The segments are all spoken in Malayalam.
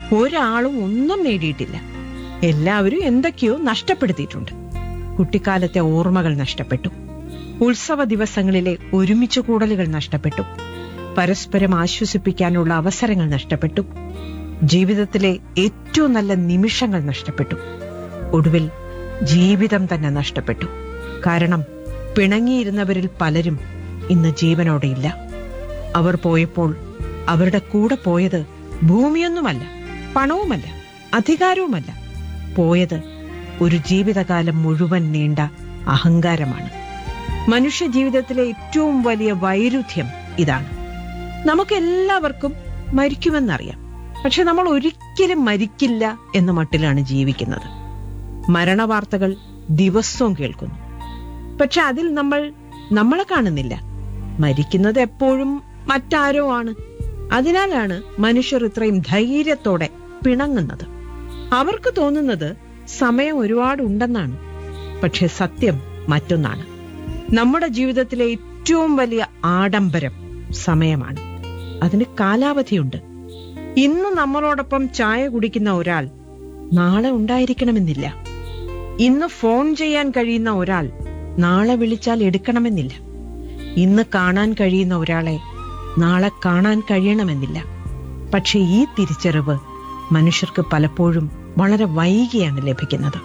ഒരാളും ഒന്നും നേടിയിട്ടില്ല എല്ലാവരും എന്തൊക്കെയോ നഷ്ടപ്പെടുത്തിയിട്ടുണ്ട് കുട്ടിക്കാലത്തെ ഓർമ്മകൾ നഷ്ടപ്പെട്ടു ഉത്സവ ദിവസങ്ങളിലെ ഒരുമിച്ച് കൂടലുകൾ നഷ്ടപ്പെട്ടു പരസ്പരം ആശ്വസിപ്പിക്കാനുള്ള അവസരങ്ങൾ നഷ്ടപ്പെട്ടു ജീവിതത്തിലെ ഏറ്റവും നല്ല നിമിഷങ്ങൾ നഷ്ടപ്പെട്ടു ഒടുവിൽ ജീവിതം തന്നെ നഷ്ടപ്പെട്ടു കാരണം പിണങ്ങിയിരുന്നവരിൽ പലരും ഇന്ന് ജീവനോടെയില്ല അവർ പോയപ്പോൾ അവരുടെ കൂടെ പോയത് ഭൂമിയൊന്നുമല്ല പണവുമല്ല അധികാരവുമല്ല പോയത് ഒരു ജീവിതകാലം മുഴുവൻ നീണ്ട അഹങ്കാരമാണ് മനുഷ്യ ജീവിതത്തിലെ ഏറ്റവും വലിയ വൈരുദ്ധ്യം ഇതാണ് നമുക്കെല്ലാവർക്കും മരിക്കുമെന്നറിയാം പക്ഷെ നമ്മൾ ഒരിക്കലും മരിക്കില്ല എന്ന മട്ടിലാണ് ജീവിക്കുന്നത് മരണവാർത്തകൾ ദിവസവും കേൾക്കുന്നു പക്ഷെ അതിൽ നമ്മൾ നമ്മളെ കാണുന്നില്ല മരിക്കുന്നത് എപ്പോഴും മറ്റാരോ ആണ് അതിനാലാണ് മനുഷ്യർ ഇത്രയും ധൈര്യത്തോടെ പിണങ്ങുന്നത് അവർക്ക് തോന്നുന്നത് സമയം ഒരുപാട് ഉണ്ടെന്നാണ് പക്ഷെ സത്യം മറ്റൊന്നാണ് നമ്മുടെ ജീവിതത്തിലെ ഏറ്റവും വലിയ ആഡംബരം സമയമാണ് അതിന് കാലാവധിയുണ്ട് ഇന്ന് നമ്മളോടൊപ്പം ചായ കുടിക്കുന്ന ഒരാൾ നാളെ ഉണ്ടായിരിക്കണമെന്നില്ല ഇന്ന് ഫോൺ ചെയ്യാൻ കഴിയുന്ന ഒരാൾ നാളെ വിളിച്ചാൽ എടുക്കണമെന്നില്ല ഇന്ന് കാണാൻ കഴിയുന്ന ഒരാളെ നാളെ കാണാൻ കഴിയണമെന്നില്ല പക്ഷെ ഈ തിരിച്ചറിവ് മനുഷ്യർക്ക് പലപ്പോഴും വളരെ വൈകിയാണ് ലഭിക്കുന്നത്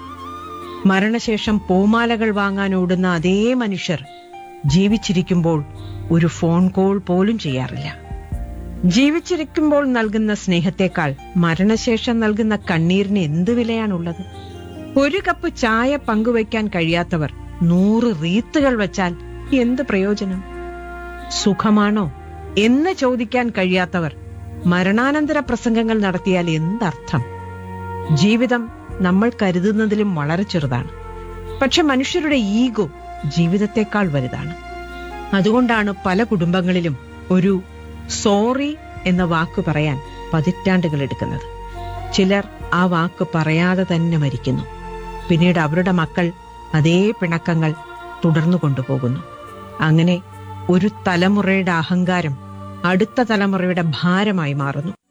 മരണശേഷം പൂമാലകൾ വാങ്ങാൻ ഓടുന്ന അതേ മനുഷ്യർ ജീവിച്ചിരിക്കുമ്പോൾ ഒരു ഫോൺ കോൾ പോലും ചെയ്യാറില്ല ജീവിച്ചിരിക്കുമ്പോൾ നൽകുന്ന സ്നേഹത്തെക്കാൾ മരണശേഷം നൽകുന്ന കണ്ണീരിന് എന്ത് വിലയാണുള്ളത് ഒരു കപ്പ് ചായ പങ്കുവയ്ക്കാൻ കഴിയാത്തവർ നൂറ് റീത്തുകൾ വച്ചാൽ എന്ത് പ്രയോജനം സുഖമാണോ എന്ന് ചോദിക്കാൻ കഴിയാത്തവർ മരണാനന്തര പ്രസംഗങ്ങൾ നടത്തിയാൽ എന്തർത്ഥം ജീവിതം നമ്മൾ കരുതുന്നതിലും വളരെ ചെറുതാണ് പക്ഷെ മനുഷ്യരുടെ ഈഗോ ജീവിതത്തെക്കാൾ വലുതാണ് അതുകൊണ്ടാണ് പല കുടുംബങ്ങളിലും ഒരു സോറി എന്ന വാക്ക് പറയാൻ പതിറ്റാണ്ടുകൾ എടുക്കുന്നത് ചിലർ ആ വാക്ക് പറയാതെ തന്നെ മരിക്കുന്നു പിന്നീട് അവരുടെ മക്കൾ അതേ പിണക്കങ്ങൾ തുടർന്നു കൊണ്ടുപോകുന്നു അങ്ങനെ ഒരു തലമുറയുടെ അഹങ്കാരം അടുത്ത തലമുറയുടെ ഭാരമായി മാറുന്നു